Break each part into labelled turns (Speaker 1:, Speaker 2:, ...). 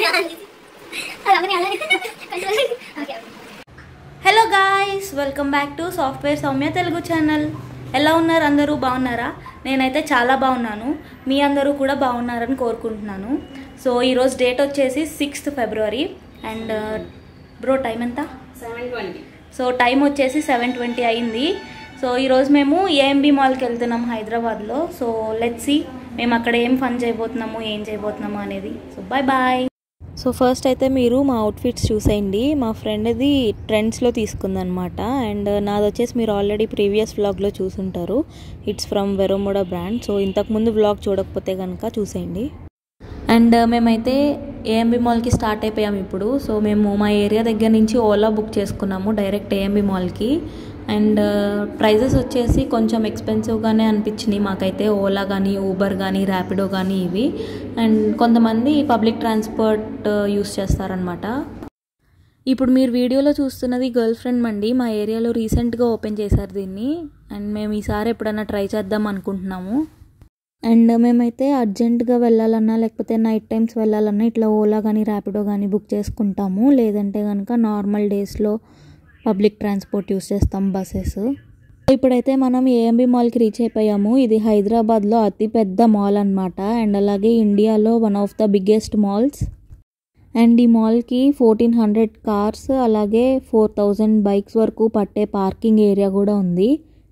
Speaker 1: hello guys welcome back to software Soumya Telugu channel ఎలా ఉన్నారు అందరూ బాగున్నారా నేనైతే చాలా బాగున్నాను మీ అందరూ కూడా బాగున్నారని కోరుకుంటున్నాను సో ఈరోజు డేట్ వచ్చేసి sixth February and bro time ఎంత
Speaker 2: సెవెన్ ట్వంటీ
Speaker 1: సో టైం వచ్చేసి సెవెన్ ట్వంటీ అయింది సో ఈరోజు మేము ఏఎంబి మాల్కి వెళ్తున్నాం హైదరాబాద్లో సో లెట్స్ సి మేము అక్కడ ఏం ఫన్ చేయబోతున్నాము ఏం చేయబోతున్నాము అనేది so bye bye so first అయితే మీరు మా అవుట్ఫిట్స్ చూసేయండి మా ఫ్రెండ్ది ట్రెండ్స్లో తీసుకుందనమాట అండ్ నాది వచ్చేసి మీరు ఆల్రెడీ ప్రీవియస్ వ్లాగ్లో చూసుంటారు it's from Vero Moda brand so ఇంతకుముందు వ్లాగ్ చూడకపోతే కనుక చూసేయండి అండ్ మేమైతే ఏఎంబి మాల్కి స్టార్ట్ అయిపోయాం ఇప్పుడు సో మేము మా ఏరియా దగ్గర నుంచి ఓలా బుక్ చేసుకున్నాము డైరెక్ట్ ఏఎంబి మాల్కి అండ్ ప్రైజెస్ వచ్చేసి కొంచెం ఎక్స్పెన్సివ్గానే అనిపించినాయి మాకైతే ఓలా కానీ ఊబర్ కానీ ర్యాపిడో కానీ ఇవి అండ్ కొంతమంది పబ్లిక్ ట్రాన్స్పోర్ట్ యూస్ చేస్తారనమాట ఇప్పుడు మీరు వీడియోలో చూస్తున్నది గర్ల్ ఫ్రెండ్ మండి మా ఏరియాలో రీసెంట్గా ఓపెన్ చేశారు దీన్ని అండ్ మేము ఈసారి ఎప్పుడైనా ట్రై చేద్దాం అనుకుంటున్నాము అండ్ మేమైతే అర్జెంటుగా వెళ్ళాలన్నా లేకపోతే నైట్ టైమ్స్ వెళ్ళాలన్నా ఇట్లా ఓలా కానీ ర్యాపిడో కానీ బుక్ చేసుకుంటాము లేదంటే కనుక నార్మల్ డేస్లో పబ్లిక్ ట్రాన్స్పోర్ట్ యూస్ చేస్తాం బస్సెస్ ఇప్పుడైతే మనం ఏఎంబి మాల్కి రీచ్ అయిపోయాము ఇది హైదరాబాద్లో అతి పెద్ద మాల్ అనమాట అండ్ అలాగే ఇండియాలో one of the biggest malls and ఈ మాల్కి ఫోర్టీన్ హండ్రెడ్ కార్స్ అలాగే ఫోర్ థౌజండ్ బైక్స్ వరకు పట్టే పార్కింగ్ ఏరియా కూడా ఉంది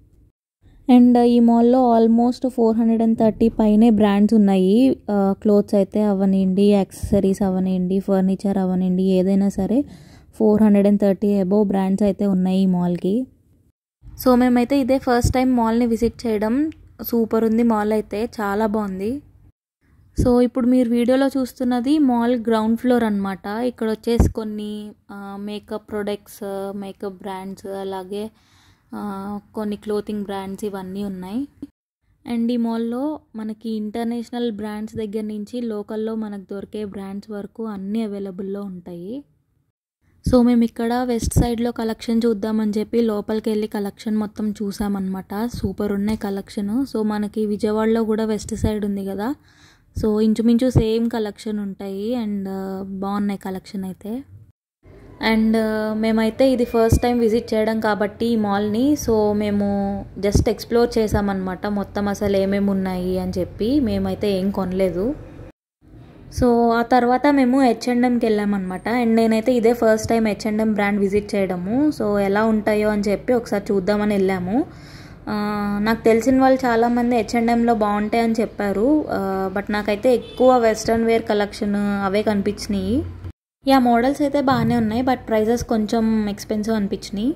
Speaker 1: అండ్ ఈ మాల్లో almost four hundred and thirty పైనే బ్రాండ్స్ ఉన్నాయి క్లోత్స్ అయితే అవనండి యాక్సెసరీస్ అవనండి ఫర్నిచర్ అవనండి ఏదైనా సరే four hundred and thirty above brands అయితే ఉన్నాయి ఈ మాల్కి సో మేమైతే ఇదే ఫస్ట్ టైం మాల్ని విజిట్ చేయడం సూపర్ ఉంది మాల్ అయితే చాలా బాగుంది సో ఇప్పుడు మీరు వీడియోలో చూస్తున్నది మాల్ గ్రౌండ్ ఫ్లోర్ అనమాట ఇక్కడ వచ్చేసి కొన్ని మేకప్ ప్రొడక్ట్స్ మేకప్ బ్రాండ్స్ అలాగే ఆ, కొన్ని క్లోతింగ్ బ్రాండ్స్ ఇవన్నీ ఉన్నాయి అండ్ ఈ మాల్లో మనకి ఇంటర్నేషనల్ బ్రాండ్స్ దగ్గర నుంచి లోకల్లో మనకు దొరికే బ్రాండ్స్ వరకు అన్నీ అవైలబుల్లో ఉంటాయి సో మేము ఇక్కడ వెస్ట్ సైడ్లో కలెక్షన్ చూద్దామని చెప్పి లోపలికి వెళ్ళి కలెక్షన్ మొత్తం చూసామన్నమాట సూపర్ ఉన్నాయి కలెక్షన్ సో మనకి విజయవాడలో కూడా వెస్ట్ సైడ్ ఉంది కదా సో ఇంచుమించు సేమ్ కలెక్షన్ ఉంటాయి అండ్ బాగున్నాయి కలెక్షన్ అయితే అండ్ మేమైతే ఇది ఫస్ట్ టైం విజిట్ చేయడం కాబట్టి ఈ మాల్ని సో మేము జస్ట్ ఎక్స్ప్లోర్ చేసామన్నమాట మొత్తం అసలు ఏమేమి ఉన్నాయి అని చెప్పి మేమైతే ఏం కొనలేదు సో ఆ తర్వాత మేము హెచ్ఎండ్ఎంకి వెళ్ళామన్నమాట అండ్ నేనైతే ఇదే first time H and M brand visit చేయడము సో ఎలా ఉంటాయో అని చెప్పి ఒకసారి చూద్దామని వెళ్ళాము ఆ, నాకు తెలిసిన వాళ్ళు చాలామంది హెచ్ఎండ్ఎంలో బాగుంటాయి అని చెప్పారు బట్ నాకైతే ఎక్కువ వెస్ట్రన్ వేర్ కలెక్షన్ అవే కనిపించినాయి యా మోడల్స్ అయితే బాగానే ఉన్నాయి బట్ ప్రైజెస్ కొంచెం ఎక్స్పెన్సివ్ అనిపించినాయి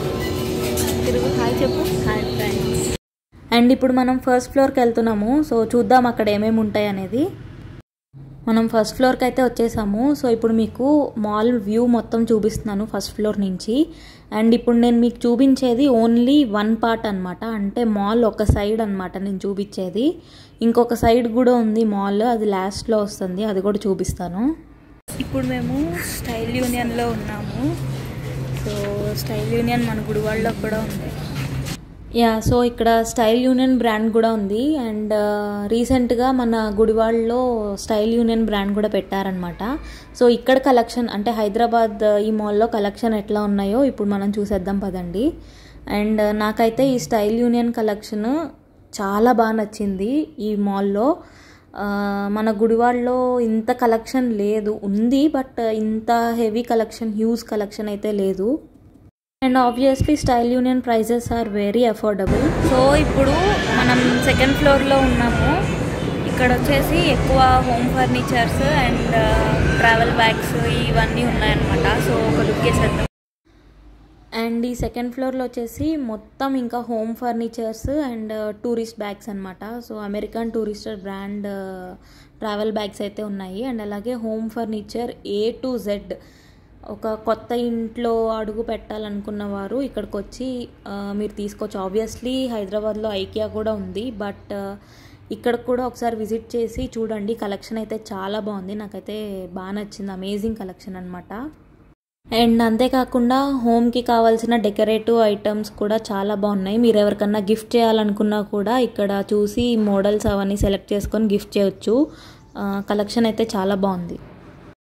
Speaker 1: హాయ్ చెప్పు హాయ్ ఫ్రెండ్స్ అండ్ ఇప్పుడు మనం ఫస్ట్ ఫ్లోర్కి వెళ్తున్నాము సో చూద్దాం అక్కడ ఏమేమి ఉంటాయి అనేది మనం ఫస్ట్ ఫ్లోర్కి అయితే వచ్చేసాము సో ఇప్పుడు మీకు మాల్ వ్యూ మొత్తం చూపిస్తున్నాను ఫస్ట్ ఫ్లోర్ నుంచి అండ్ ఇప్పుడు నేను మీకు చూపించేది ఓన్లీ వన్ పార్ట్ అనమాట అంటే మాల్ ఒక సైడ్ అనమాట నేను చూపించేది ఇంకొక సైడ్ కూడా ఉంది మాల్ అది లాస్ట్లో వస్తుంది అది కూడా చూపిస్తాను ఇప్పుడు మేము స్టైల్ యూనియన్లో ఉన్నాము సో స్టైల్ యూనియన్ మన గుడివాడలో కూడా ఉంది యా సో ఇక్కడ స్టైల్ యూనియన్ బ్రాండ్ కూడా ఉంది అండ్ రీసెంట్గా మన గుడివాడలో స్టైల్ యూనియన్ బ్రాండ్ కూడా పెట్టారనమాట సో ఇక్కడ కలెక్షన్ అంటే హైదరాబాద్ ఈ మాల్లో కలెక్షన్ ఎట్లా ఉన్నాయో ఇప్పుడు మనం చూసేద్దాం పదండి అండ్ నాకైతే ఈ స్టైల్ యూనియన్ కలెక్షన్ చాలా బాగా నచ్చింది ఈ మాల్లో ఆ, మన గుడివాడలో ఇంత కలెక్షన్ లేదు ఉంది బట్ ఇంత హెవీ కలెక్షన్ హ్యూజ్ కలెక్షన్ అయితే లేదు and obviously Style Union prices are very affordable so ఇప్పుడు మనం సెకండ్ ఫ్లోర్లో ఉన్నాము ఇక్కడ వచ్చేసి ఎక్కువ home furnitures and travel bags ఇవన్నీ ఉన్నాయన్నమాట సో ఒక లుక్ వేసేద్దాం అండ్ ఈ సెకండ్ ఫ్లోర్లో వచ్చేసి మొత్తం ఇంకా home furnitures and tourist bags అనమాట so American Tourister brand travel bags అయితే ఉన్నాయి అండ్ అలాగే home furniture A to Z ఒక కొత్త ఇంట్లో అడుగు పెట్టాలనుకున్న వారు ఇక్కడికి వచ్చి ఆ, మీరు తీసుకోవచ్చు ఆబ్వియస్లీ హైదరాబాద్లో ఐకియా కూడా ఉంది బట్ ఇక్కడ కూడా ఒకసారి విజిట్ చేసి చూడండి కలెక్షన్ అయితే చాలా బాగుంది నాకైతే బాగా నచ్చింది అమేజింగ్ కలెక్షన్ అనమాట అండ్ అంతేకాకుండా హోమ్కి కావాల్సిన డెకరేటివ్ ఐటమ్స్ కూడా చాలా బాగున్నాయి మీరు ఎవరికన్నా గిఫ్ట్ చేయాలనుకున్నా కూడా ఇక్కడ చూసి మోడల్స్ అవన్నీ సెలెక్ట్ చేసుకొని గిఫ్ట్ చేయొచ్చు కలెక్షన్ అయితే చాలా బాగుంది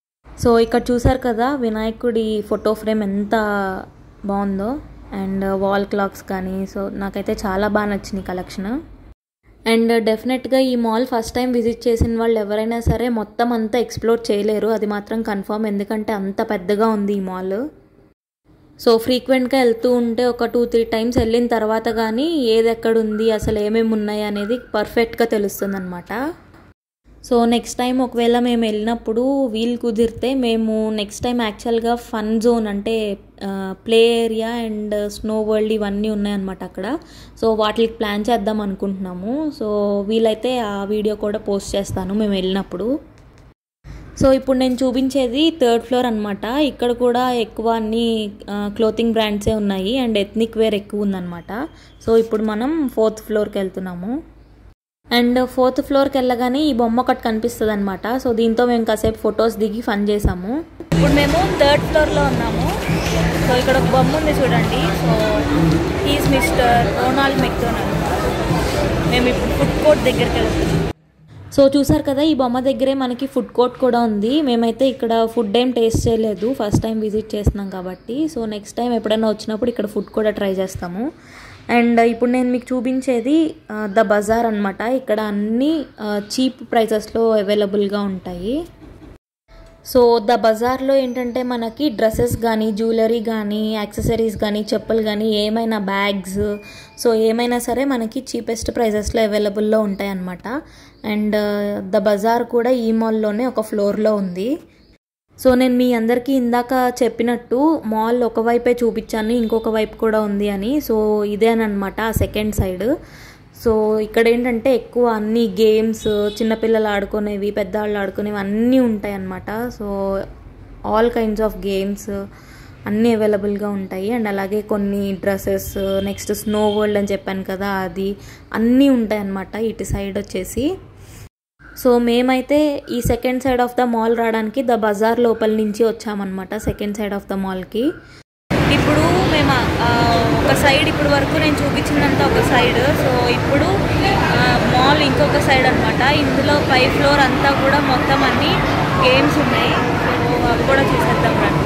Speaker 1: సో ఇక్కడ చూసారు కదా వినాయకుడి ఫోటో ఫ్రేమ్ ఎంత బాగుందో అండ్ వాల్ క్లాక్స్ కానీ సో నాకైతే చాలా బాగా నచ్చింది కలెక్షన్ అండ్ డెఫినెట్గా ఈ మాల్ ఫస్ట్ టైం విజిట్ చేసిన వాళ్ళు ఎవరైనా సరే మొత్తం అంతా ఎక్స్ప్లోర్ చేయలేరు అది మాత్రం కన్ఫర్మ్ ఎందుకంటే అంత పెద్దగా ఉంది ఈ మాల్ సో ఫ్రీక్వెంట్గా వెళ్తూ ఉంటే ఒక టూ త్రీ టైమ్స్ వెళ్ళిన తర్వాత కానీ ఏది ఎక్కడ ఉంది అసలు ఏమేమి ఉన్నాయి అనేది పర్ఫెక్ట్గా తెలుస్తుంది అనమాట సో నెక్స్ట్ టైం ఒకవేళ మేము వెళ్ళినప్పుడు వీలు కుదిరితే మేము నెక్స్ట్ టైం యాక్చువల్గా ఫన్ జోన్ అంటే play area and snow world ఇవన్నీ ఉన్నాయన్నమాట అక్కడ సో వాటికి ప్లాన్ చేద్దాం అనుకుంటున్నాము సో వీలైతే ఆ వీడియో కూడా పోస్ట్ చేస్తాను మేము వెళ్ళినప్పుడు సో ఇప్పుడు నేను చూపించేది థర్డ్ ఫ్లోర్ అనమాట ఇక్కడ కూడా ఎక్కువ అన్ని క్లోతింగ్ బ్రాండ్సే ఉన్నాయి అండ్ ఎథ్నిక్ వేర్ ఎక్కువ ఉందన్నమాట సో ఇప్పుడు మనం ఫోర్త్ ఫ్లోర్కి వెళ్తున్నాము అండ్ ఫోర్త్ ఫ్లోర్కి వెళ్ళగానే ఈ బొమ్మ ఒకటి కనిపిస్తుంది అనమాట సో దీంతో మేము కాసేపు ఫొటోస్ దిగి ఫన్ చేసాము ఇప్పుడు మేము థర్డ్ ఫ్లోర్లో ఉన్నాము సో ఇక్కడ ఒక బొమ్మ ఉంది చూడండి so is Mr Ronald McDonald మేము ఇప్పుడు ఫుడ్ కోర్ట్ దగ్గరికి వెళ్తున్నాం సో చూసారు కదా ఈ బొమ్మ దగ్గరే మనకి ఫుడ్ కోర్ట్ కూడా ఉంది మేమైతే ఇక్కడ ఫుడ్ ఏం టేస్ట్ చేయలేదు ఫస్ట్ టైం విజిట్ చేస్తున్నాం కాబట్టి సో నెక్స్ట్ టైం ఎప్పుడైనా వచ్చినప్పుడు ఇక్కడ ఫుడ్ కూడా ట్రై చేస్తాము అండ్ ఇప్పుడు నేను మీకు చూపించేది ద బజార్ అనమాట ఇక్కడ అన్ని చీప్ ప్రైసెస్లో అవైలబుల్గా ఉంటాయి సో ద బజార్లో ఏంటంటే మనకి డ్రెస్సెస్ కానీ జ్యువెలరీ కానీ యాక్సెసరీస్ కానీ చెప్పులు కానీ ఏమైనా బ్యాగ్స్ సో ఏమైనా సరే మనకి చీపెస్ట్ ప్రైజెస్లో అవైలబుల్లో ఉంటాయి అన్నమాట అండ్ ద బజార్ కూడా ఈ మాల్లోనే ఒక ఫ్లోర్లో ఉంది సో నేను మీ అందరికీ ఇందాక చెప్పినట్టు మాల్ ఒకవైపే చూపించాను ఇంకొక వైపు కూడా ఉంది అని సో ఇదేనమాట ఆ సెకండ్ సైడ్ సో ఇక్కడ ఏంటంటే ఎక్కువ అన్ని గేమ్స్ చిన్నపిల్లలు ఆడుకునేవి పెద్దవాళ్ళు ఆడుకునేవి అన్నీ ఉంటాయి అన్నమాట so all kinds of games అన్నీ అవైలబుల్గా ఉంటాయి అండ్ అలాగే కొన్ని డ్రెస్సెస్ నెక్స్ట్ స్నో వరల్డ్ అని చెప్పాను కదా అది అన్నీ ఉంటాయి అన్నమాట ఇటు సైడ్ వచ్చేసి సో మేమైతే ఈ second side of the mall రావడానికి ద బజార్ లోపల నుంచి వచ్చామన్నమాట సెకండ్ సైడ్ ఆఫ్ ద మాల్కి ఇప్పుడు మేము ఒక సైడ్ ఇప్పుడు వరకు నేను చూపించిందంతా ఒక సైడ్ సో ఇప్పుడు మాల్ ఇంకొక సైడ్ అనమాట ఇందులో పై ఫ్లోర్ అంతా కూడా మొత్తం అన్ని గేమ్స్ ఉన్నాయి సో అవి కూడా చూసేద్దాం రండి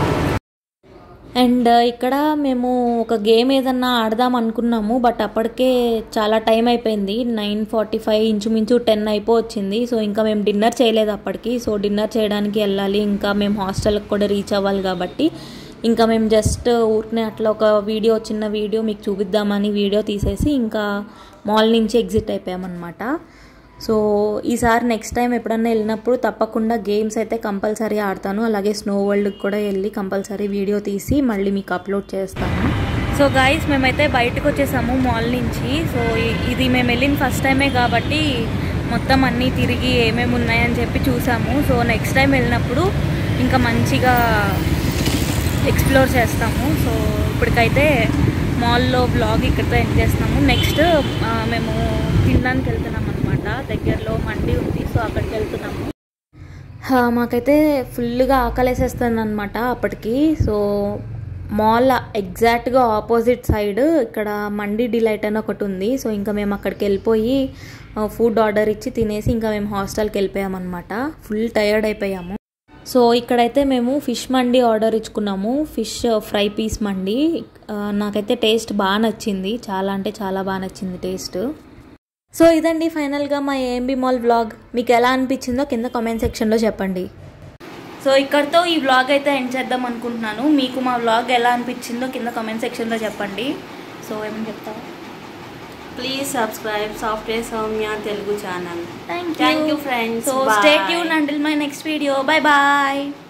Speaker 1: అండ్ ఇక్కడ మేము ఒక గేమ్ ఏదన్నా ఆడదాం అనుకున్నాము బట్ అప్పటికే చాలా టైం అయిపోయింది నైన్ ఫార్టీ ఫైవ్ ఇంచుమించు టెన్ అయిపోవచ్చింది సో ఇంకా మేము డిన్నర్ చేయలేదు అప్పటికి సో డిన్నర్ చేయడానికి వెళ్ళాలి ఇంకా మేము హాస్టల్కి కూడా రీచ్ అవ్వాలి కాబట్టి ఇంకా మేము జస్ట్ ఊరికనే అట్లా ఒక వీడియో చిన్న వీడియో మీకు చూపిద్దామని వీడియో తీసేసి ఇంకా మాల్ నుంచి ఎగ్జిట్ అయిపోయామన్నమాట సో ఈసారి నెక్స్ట్ టైం ఎప్పుడన్నా వెళ్ళినప్పుడు తప్పకుండా గేమ్స్ అయితే కంపల్సరీ ఆడతాను అలాగే స్నో వరల్డ్కి కూడా వెళ్ళి కంపల్సరీ వీడియో తీసి మళ్ళీ మీకు అప్లోడ్ చేస్తాను సో గాయస్ మేమైతే బయటకు వచ్చేసాము మాల్ నుంచి సో ఇది మేము వెళ్ళిన ఫస్ట్ టైమే కాబట్టి మొత్తం అన్నీ తిరిగి ఏమేమి ఉన్నాయని చెప్పి చూసాము సో నెక్స్ట్ టైం వెళ్ళినప్పుడు ఇంకా మంచిగా ఎక్స్ప్లోర్ చేస్తాము సో ఇప్పటికైతే మాల్లో బ్లాగ్ ఇక్కడితో ఎండ్ చేస్తాము నెక్స్ట్ మేము తినడానికి వెళ్తున్నాం అనమాట దగ్గరలో మండి ఉంది సో అక్కడికి వెళ్తున్నాము మాకైతే ఫుల్గా ఆకలేసేస్తుంది అనమాట అప్పటికి సో మాల్ ఎగ్జాక్ట్గా ఆపోజిట్ సైడ్ ఇక్కడ మండి డిలైట్ అని ఒకటి ఉంది సో ఇంకా మేము అక్కడికి వెళ్ళిపోయి ఫుడ్ ఆర్డర్ ఇచ్చి తినేసి ఇంకా మేము హాస్టల్కి వెళ్ళిపోయామన్నమాట ఫుల్ టయర్డ్ అయిపోయాము సో ఇక్కడైతే మేము ఫిష్ మండి ఆర్డర్ ఇచ్చుకున్నాము ఫిష్ ఫ్రై పీస్ మండి నాకైతే టేస్ట్ బాగా నచ్చింది చాలా అంటే చాలా బాగా నచ్చింది టేస్ట్ సో ఇదండి ఫైనల్గా మా ఏఎంబి మాల్ వ్లాగ్ మీకు ఎలా అనిపించిందో కింద కామెంట్ సెక్షన్లో చెప్పండి సో ఇక్కడితో ఈ వ్లాగ్ అయితే ఎండ్ చేద్దాం అనుకుంటున్నాను మీకు మా వ్లాగ్ ఎలా అనిపించిందో కింద కామెంట్ సెక్షన్లో చెప్పండి సో ఏమని చెప్తావు
Speaker 2: please subscribe software Soumya Telugu channel
Speaker 1: thank
Speaker 2: thank you friends
Speaker 1: so stay tune until my next video bye bye